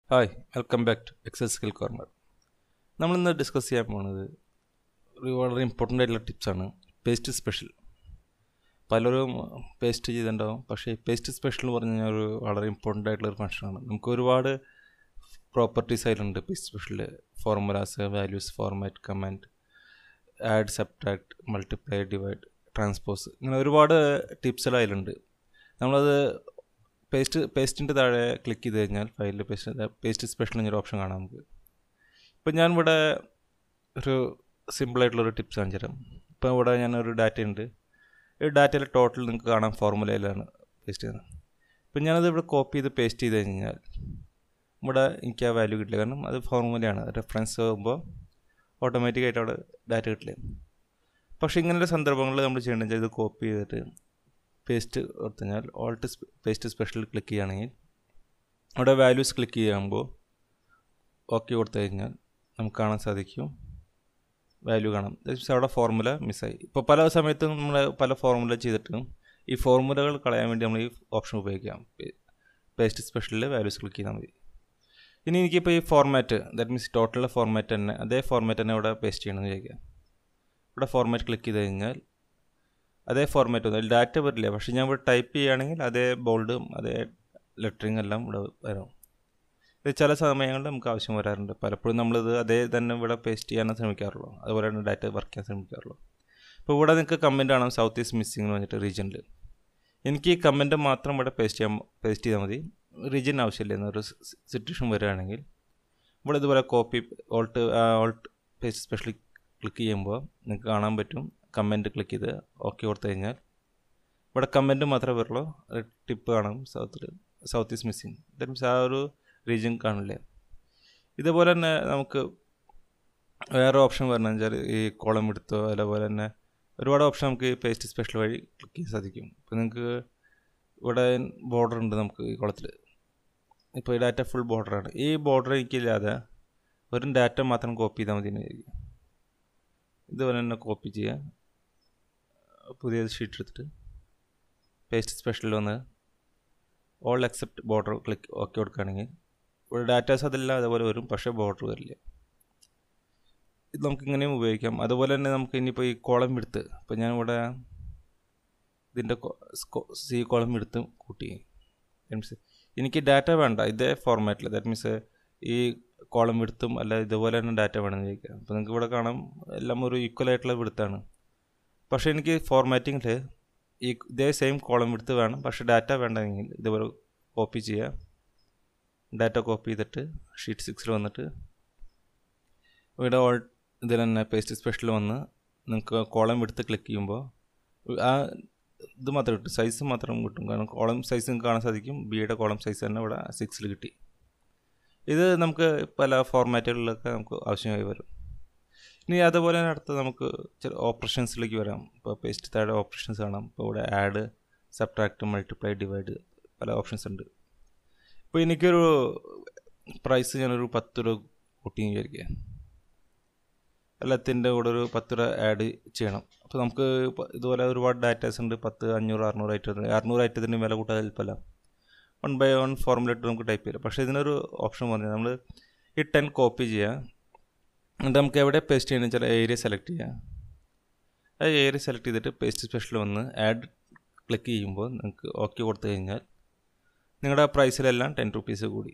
hi welcome back to Excel skill corner നമ്മളിന്ന് discuss ചെയ്യാൻ പോകുന്നത് ഒരു വളരെ ഇമ്പോർട്ടൻ്റ് ആയിട്ടുള്ള ടിപ്സാണ് പേസ്റ്റ് സ്പെഷ്യൽ പലരും പേസ്റ്റ് ചെയ്തിട്ടുണ്ടാവും പക്ഷേ പേസ്റ്റ് സ്പെഷ്യൽ എന്ന് പറഞ്ഞു കഴിഞ്ഞാൽ ഒരു വളരെ ഇമ്പോർട്ടൻ്റ് ആയിട്ടുള്ള ഒരു ഫംഗ്ഷനാണ് നമുക്ക് ഒരുപാട് പ്രോപ്പർട്ടീസ് അതിലുണ്ട് paste special formulas values format command add subtract multiply divide transpose ഇങ്ങനെ ഒരുപാട് ടിപ്സുകൾ അതിലുണ്ട് നമ്മളത് പേസ്റ്റ് പേസ്റ്റിൻ്റെ താഴെ ക്ലിക്ക് ചെയ്ത് കഴിഞ്ഞാൽ ഫയലിൽ പേസ്റ്റ് പേസ്റ്റ് സ്പെഷ്യൽ എന്നൊരു ഓപ്ഷൻ കാണാം നമുക്ക് ഇപ്പം ഞാൻ ഇവിടെ ഒരു സിമ്പിളായിട്ടുള്ളൊരു ടിപ്സ് കാണിച്ചു തരാം ഇപ്പം ഇവിടെ ഞാനൊരു ഡാറ്റ ഉണ്ട് ഈ ഡാറ്റയിലെ ടോട്ടൽ നിങ്ങൾക്ക് കാണാം ഫോർമുലയിലാണ് പേസ്റ്റ് ചെയ്യുന്നത് ഇപ്പം ഞാനത് ഇവിടെ കോപ്പി ചെയ്ത് പേസ്റ്റ് ചെയ്ത് കഴിഞ്ഞാൽ ഇവിടെ എനിക്ക് ആ വാല്യൂ കിട്ടില്ല കാരണം അത് ഫോർമുലയാണ് റെഫറൻസ് ആകുമ്പോൾ ഓട്ടോമാറ്റിക്കായിട്ട് അവിടെ ഡാറ്റ കിട്ടില്ല പക്ഷേ ഇങ്ങനെയുള്ള സന്ദർഭങ്ങളിൽ നമ്മൾ ചെയ്യേണ്ടത് ഇത് കോപ്പി ചെയ്തിട്ട് പേസ്റ്റ് കൊടുത്തു കഴിഞ്ഞാൽ ഓൾട്ട് പേസ്റ്റ് സ്പെഷ്യൽ ക്ലിക്ക് ചെയ്യുകയാണെങ്കിൽ അവിടെ വാല്യൂസ് ക്ലിക്ക് ചെയ്യുമ്പോൾ ഓക്കെ കൊടുത്തു കഴിഞ്ഞാൽ നമുക്ക് കാണാൻ സാധിക്കും വാല്യൂ കാണാം അവിടെ ഫോർമുല മിസ്സായി ഇപ്പോൾ പല സമയത്തും നമ്മൾ പല ഫോർമുല ചെയ്തിട്ടും ഈ ഫോർമുലകൾ കളയാൻ വേണ്ടി നമ്മൾ ഈ ഓപ്ഷൻ ഉപയോഗിക്കാം പേസ്റ്റ് സ്പെഷ്യലിൽ വാല്യൂസ് ക്ലിക്ക് ചെയ്താൽ മതി ഇനി എനിക്കിപ്പോൾ ഈ format that means total format തന്നെ അതേ ഫോർമാറ്റ് തന്നെ ഇവിടെ പേസ്റ്റ് ചെയ്യണമെന്ന് ചോദിക്കാം ഇവിടെ ഫോർമാറ്റ് ക്ലിക്ക് ചെയ്ത് കഴിഞ്ഞാൽ അതേ ഫോർമാറ്റ് ഒന്നും അതിൽ ഡാറ്റ വരില്ല പക്ഷേ ഞാൻ ഇവിടെ ടൈപ്പ് ചെയ്യുകയാണെങ്കിൽ അതേ ബോൾഡും അതേ ലെറ്ററിങ് എല്ലാം ഇവിടെ വരും ഇത് ചില സമയങ്ങളിൽ നമുക്ക് ആവശ്യം വരാറുണ്ട് പലപ്പോഴും നമ്മളിത് അതേ തന്നെ ഇവിടെ പേസ്റ്റ് ചെയ്യാനാണ് ശ്രമിക്കാറുള്ളൂ അതുപോലെ തന്നെ ഡാറ്റ വർക്ക് ചെയ്യാൻ ശ്രമിക്കാറുള്ളൂ ഇപ്പോൾ ഇവിടെ നിങ്ങൾക്ക് കമൻറ്റ് കാണാം സൗത്ത് ഈസ്റ്റ് മിസ്സിംഗ് എന്ന് പറഞ്ഞിട്ട് റീജിയനിൽ എനിക്ക് ഈ കമൻറ്റ് മാത്രം ഇവിടെ പേസ്റ്റ് ചെയ്യാൻ പേസ്റ്റ് ചെയ്താൽ മതി റീജിയൻ ആവശ്യമില്ല എന്നൊരു സിറ്റുവേഷൻ വരികയാണെങ്കിൽ ഇവിടെ ഇതുപോലെ കോപ്പി ഓൾട്ട് ഓൾട്ട് പേസ്റ്റ് സ്പെഷ്യലി ക്ലിക്ക് ചെയ്യുമ്പോൾ നിങ്ങൾക്ക് കാണാൻ പറ്റും കമൻറ്റ് ക്ലിക്ക് ചെയ്ത് ഓക്കെ കൊടുത്തു കഴിഞ്ഞാൽ ഇവിടെ കമൻറ്റ് മാത്രമേ വരുള്ളൂ ടിപ്പ് കാണും സൗത്തിൽ south east missing that means ആ ഒരു റീജിയൻ കാണില്ല ഇതുപോലെ തന്നെ നമുക്ക് വേറെ ഓപ്ഷൻ പറഞ്ഞു വെച്ചാൽ ഈ കോളം എടുത്തോ അതേപോലെ തന്നെ ഒരുപാട് ഓപ്ഷൻ നമുക്ക് ഈ പേസ്റ്റ് സ്പെഷ്യൽ വഴി ക്ലിക്ക് ചെയ്യാൻ സാധിക്കും ഇപ്പോൾ നിങ്ങൾക്ക് ഇവിടെ ബോർഡർ ഉണ്ട് നമുക്ക് ഈ കുളത്തിൽ ഇപ്പോൾ ഈ ഡാറ്റ ഫുൾ ബോർഡറാണ് ഈ ബോർഡർ എനിക്കില്ലാതെ വെറും ഡാറ്റ മാത്രം കോപ്പി ചെയ്താൽ മതി എന്നായിരിക്കും ഇതുപോലെ തന്നെ കോപ്പി ചെയ്യുക പുതിയ ഷീറ്റ് എടുത്തിട്ട് പേസ്റ്റ് സ്പെഷ്യൽ വന്ന് all except border click okay കൊടുക്കുകയാണെങ്കിൽ ഇവിടെ ഡാറ്റാസ് അതെല്ലാം അതേപോലെ വരും പക്ഷേ ബോർഡർ വരില്ല ഇത് നമുക്ക് ഇങ്ങനെയും ഉപയോഗിക്കാം അതുപോലെ തന്നെ നമുക്ക് ഇനിയിപ്പോൾ ഈ കോളം എടുത്ത് ഇപ്പോൾ ഞാൻ ഇവിടെ ഇതിൻ്റെ സി കോളം എടുത്ത് കൂട്ടി മീൻസ് എനിക്ക് ഡാറ്റ വേണ്ട ഇതേ ഫോർമാറ്റിൽ ദാറ്റ് മീൻസ് ഈ കോളം വിടുത്തും അല്ല ഇതുപോലെ തന്നെ ഡാറ്റ വേണമെന്ന് ചോദിക്കാം അപ്പോൾ നിങ്ങൾക്ക് ഇവിടെ കാണാം എല്ലാം ഒരു ഈക്വൽ ആയിട്ടുള്ള വിടുത്താണ് പക്ഷേ എനിക്ക് ഫോർമാറ്റിങ്ങിൽ ഈ ഇതേ സെയിം കോളം വിടുത്ത് വേണം പക്ഷേ ഡാറ്റ വേണ്ടെങ്കിൽ ഇതുപോലെ കോപ്പി ചെയ്യുക ഡാറ്റ കോപ്പി ചെയ്തിട്ട് ഷീറ്റ് സിക്സിൽ വന്നിട്ട് ഇവിടെ ഓൾ ഇതിൽ തന്നെ പേസ്റ്റ് സ്പെഷ്യൽ വന്ന് നിങ്ങൾക്ക് കോളം വിടുത്ത് ക്ലിക്ക് ചെയ്യുമ്പോൾ ആ ഇത് മാത്രം കിട്ടും സൈസ് മാത്രം കിട്ടും കാരണം കോളം സൈസ് നിങ്ങൾക്ക് കാണാൻ സാധിക്കും ബിയുടെ കോളം സൈസ് തന്നെ ഇവിടെ സിക്സിൽ കിട്ടി ഇത് നമുക്ക് പല ഫോർമാറ്റുകളിലൊക്കെ നമുക്ക് ആവശ്യമായി വരും ഇനി അതുപോലെ തന്നെ അടുത്ത് നമുക്ക് ചില ഓപ്പറേഷൻസിലേക്ക് വരാം ഇപ്പോൾ പേസ്റ്റ് താഴെ ഓപ്പറേഷൻസ് കാണാം ഇപ്പോൾ ഇവിടെ ആഡ് സബ്ട്രാക്ട് മൾട്ടിപ്ലൈ ഡിവൈഡ് പല ഓപ്ഷൻസ് ഉണ്ട് ഇപ്പോൾ എനിക്കൊരു പ്രൈസ് ഞാനൊരു പത്ത് രൂപ കൂട്ടി വിചാരിക്കുക എല്ലാത്തിൻ്റെ കൂടെ ഒരു പത്ത് രൂപ ആഡ് ചെയ്യണം അപ്പോൾ നമുക്ക് ഇതുപോലെ ഒരുപാട് ഡാറ്റാസ് ഉണ്ട് പത്ത് അഞ്ഞൂറ് അറുന്നൂറ് ഐറ്റം അറുന്നൂറ് ഐറ്റത്തിൻ്റെ വില കൂട്ടാൻ ഹെൽപ്പല്ല വൺ ബൈ വൺ ഫോർമുല ഇട്ട് നമുക്ക് ടൈപ്പ് ചെയ്യാം പക്ഷേ ഇതിനൊരു ഓപ്ഷൻ പറഞ്ഞാൽ നമ്മൾ ഈ ടെൻ കോപ്പി ചെയ്യുക എന്നിട്ട് നമുക്ക് എവിടെ പേസ്റ്റ് ചെയ്യണമെന്ന് വെച്ചാൽ ഏരിയ സെലക്ട് ചെയ്യുക ആ ഏരിയ സെലക്ട് ചെയ്തിട്ട് പേസ്റ്റ് സ്പെഷ്യൽ വന്ന് ആഡ് ക്ലിക്ക് ചെയ്യുമ്പോൾ നിങ്ങൾക്ക് ഓക്കെ കൊടുത്തു കഴിഞ്ഞാൽ നിങ്ങളുടെ പ്രൈസിലെല്ലാം ടെൻ റുപ്പീസ് കൂടി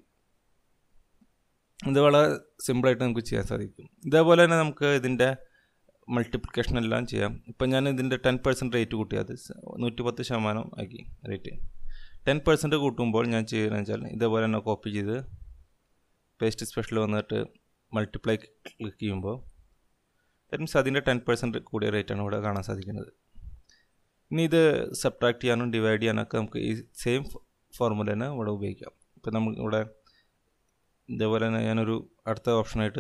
ഇത് വളരെ സിമ്പിളായിട്ട് നമുക്ക് ചെയ്യാൻ സാധിക്കും ഇതേപോലെ തന്നെ നമുക്ക് ഇതിൻ്റെ മൾട്ടിപ്ലിക്കേഷൻ എല്ലാം ചെയ്യാം ഇപ്പം ഞാൻ ഇതിൻ്റെ ടെൻ പെർസെൻറ്റ് റേറ്റ് കൂട്ടിയത് നൂറ്റി പത്ത് ശതമാനം ആക്കി റേറ്റ് ടെൻ പെർസെൻറ്റ് കൂട്ടുമ്പോൾ ഞാൻ ചെയ്യുന്നത് വെച്ചാൽ ഇതേപോലെ തന്നെ കോപ്പി ചെയ്ത് പേസ്റ്റ് സ്പെഷ്യൽ വന്നിട്ട് മൾട്ടിപ്ലൈ ക്ലിക്ക് ചെയ്യുമ്പോൾ ദാറ്റ് മീൻസ് അതിൻ്റെ ടെൻ പെർസെൻറ്റ് കൂടിയ റേറ്റാണ് ഇവിടെ കാണാൻ സാധിക്കുന്നത് ഇനി ഇത് സബ്ട്രാക്ട് ചെയ്യാനും ഡിവൈഡ് ചെയ്യാനൊക്കെ നമുക്ക് ഈ സെയിം ഫോർമുല തന്നെ ഇവിടെ ഉപയോഗിക്കാം ഇപ്പം നമുക്ക് ഇവിടെ ഇതേപോലെ തന്നെ ഞാനൊരു അടുത്ത ഓപ്ഷനായിട്ട്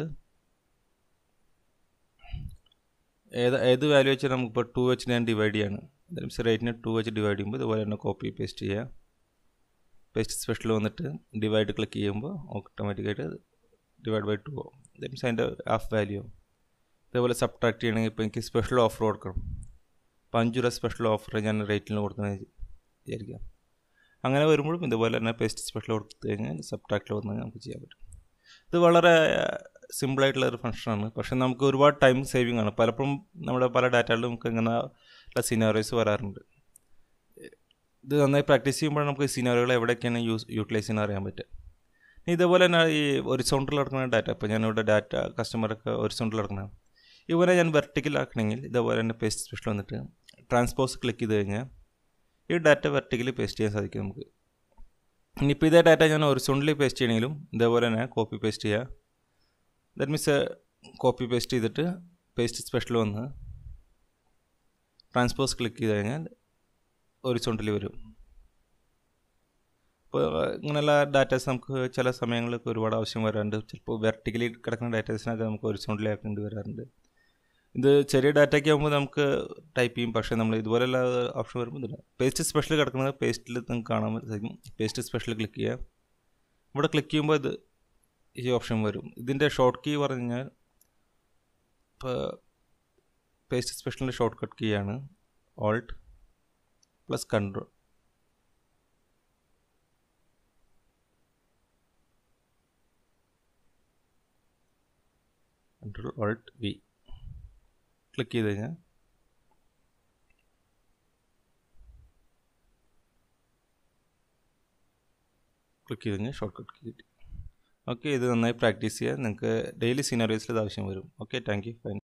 ഏത് ഏത് വാല്യൂ വെച്ചാൽ നമുക്കിപ്പോൾ ടു വെച്ച് ഞാൻ ഡിവൈഡ് ചെയ്യാണ് ദാറ്റ് മീൻസ് റേറ്റിനെ ടു വെച്ച് ഡിവൈഡ് ചെയ്യുമ്പോൾ ഇതുപോലെ തന്നെ കോപ്പി പേസ്റ്റ് ചെയ്യുക പേസ്റ്റ് സ്പെഷ്യൽ വന്നിട്ട് ഡിവൈഡ് ക്ലിക്ക് ചെയ്യുമ്പോൾ ഓട്ടോമാറ്റിക്കായിട്ട് ഡിവൈഡ് ബൈ ടു ആവും ദാറ്റ് മീൻസ് അതിൻ്റെ ഹാഫ് വാല്യൂ ഇതേപോലെ സബ്ട്രാക്ട് ചെയ്യണമെങ്കിൽ ഇപ്പോൾ എനിക്ക് സ്പെഷ്യൽ ഓഫർ കൊടുക്കണം അപ്പോൾ അഞ്ച് രൂപ സ്പെഷ്യൽ ഓഫർ ഞാൻ റേറ്റിന് കൊടുക്കുന്നത് വിചാരിക്കാം അങ്ങനെ വരുമ്പോഴും ഇതുപോലെ തന്നെ പേസ്റ്റ് സ്പെഷ്യൽ കൊടുത്തു കഴിഞ്ഞാൽ സബ്ട്രാക്റ്റിൽ വന്ന് നമുക്ക് ചെയ്യാൻ പറ്റും ഇത് വളരെ സിമ്പിളായിട്ടുള്ള ഒരു ഫംഗ്ഷനാണ് പക്ഷേ നമുക്ക് ഒരുപാട് ടൈം സേവിങ് ആണ് പലപ്പോഴും നമ്മുടെ പല ഡാറ്റകളിലും നമുക്ക് ഇങ്ങനെ സിനാറിയോസ് വരാറുണ്ട് ഇത് നന്നായി പ്രാക്ടീസ് ചെയ്യുമ്പോൾ നമുക്ക് സിനാറിയോകൾ എവിടെയൊക്കെയാണ് യൂസ് യൂട്ടിലൈസ് ചെയ്യാൻ അറിയാൻ പറ്റുക ഇനി ഇതേപോലെ തന്നെ ഈ ഒരിസോണ്ടിൽ നടക്കുന്ന ഡാറ്റ ഇപ്പോൾ ഞാനിവിടെ ഡാറ്റ കസ്റ്റമറൊക്കെ ഒരിസോണ്ടിൽ നടക്കണം ഇവരെ ഞാൻ വെർട്ടിക്കൽ ആക്കണമെങ്കിൽ ഇതേപോലെ തന്നെ പേസ്റ്റ് സ്പെഷ്യൽ വന്നിട്ട് ട്രാൻസ്പോസ് ക്ലിക്ക് ചെയ്ത് കഴിഞ്ഞാൽ ഈ ഡാറ്റ വെർട്ടിക്കലി പേസ്റ്റ് ചെയ്യാൻ സാധിക്കും നമുക്ക് ഇനിയിപ്പോൾ ഇതേ ഡാറ്റ ഞാൻ ഒറിസോണ്ടലി പേസ്റ്റ് ചെയ്യണമെങ്കിലും ഇതേപോലെ തന്നെ കോപ്പി പേസ്റ്റ് ചെയ്യുക ദാറ്റ് മീൻസ് കോപ്പി പേസ്റ്റ് ചെയ്തിട്ട് പേസ്റ്റ് സ്പെഷ്യൽ വന്ന് ട്രാൻസ്പോസ് ക്ലിക്ക് ചെയ്ത് കഴിഞ്ഞാൽ ഒറിസോണ്ടലി വരും ഇപ്പോൾ ഇങ്ങനെയുള്ള ഡാറ്റാസ് നമുക്ക് ചില സമയങ്ങളിലൊക്കെ ഒരുപാട് ആവശ്യം വരാറുണ്ട് ചിലപ്പോൾ വെർട്ടിക്കലി കിടക്കുന്ന ഡാറ്റാസിനൊക്കെ നമുക്ക് ഒറിസോണ്ടലി ആക്കേണ്ടി വരാറുണ്ട് ഇത് ചെറിയ ഡാറ്റയ്ക്ക് ആകുമ്പോൾ നമുക്ക് ടൈപ്പ് ചെയ്യും പക്ഷേ നമ്മൾ ഇതുപോലെയുള്ള ഓപ്ഷൻ വരുമ്പോൾ ഇതില്ല പേസ്റ്റ് സ്പെഷ്യൽ കിടക്കുന്നത് പേസ്റ്റിൽ നിങ്ങൾക്ക് കാണാൻ സാധിക്കും പേസ്റ്റ് സ്പെഷ്യൽ ക്ലിക്ക് ചെയ്യുക ഇവിടെ ക്ലിക്ക് ചെയ്യുമ്പോൾ ഇത് ഈ ഓപ്ഷൻ വരും ഇതിൻ്റെ ഷോർട്ട് കീ പറഞ്ഞു കഴിഞ്ഞാൽ ഇപ്പോൾ പേസ്റ്റ് സ്പെഷ്യലിൻ്റെ ഷോർട്ട് കട്ട് കീ ആണ് alt plus control control alt V click ചെയ്ത് കഴിഞ്ഞാൽ ക്ലിക്ക് ചെയ്ത് കഴിഞ്ഞാൽ ഷോർട്ട് കട്ട് കിട്ടി ഓക്കെ ഇത് നന്നായി പ്രാക്ടീസ് ചെയ്യുക നിങ്ങൾക്ക് ഡെയിലി സീനറീസിൽ ഇത് ആവശ്യം വരും ഓക്കെ താങ്ക് യു ഫൈൻ